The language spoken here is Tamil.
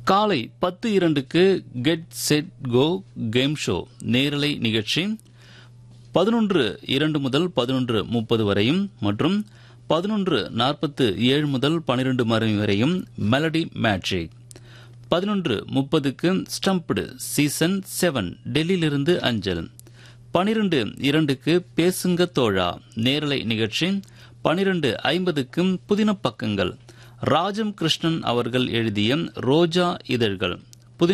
காலை பத்து இரண்டுக்கு get set go game show நேரலை நிகழ்ச்சி பதினொன்று இரண்டு முதல் பதினொன்று முப்பது வரையும் மற்றும் பதினொன்று நாற்பத்து ஏழு முதல் பனிரெண்டு மணி வரையும் மெலடி மேட்ரிக் பதினொன்று முப்பதுக்கு ஸ்டம்ப்டு சீசன் செவன் டெல்லியிலிருந்து அஞ்சல் பனிரெண்டு இரண்டுக்கு பேசுங்க தோழா நேரலை நிகழ்ச்சி பனிரெண்டு ஐம்பதுக்கும் புதின பக்கங்கள் ராஜம் கிருஷ்ணன் அவர்கள் எழுதிய ரோஜா இதழ்கள்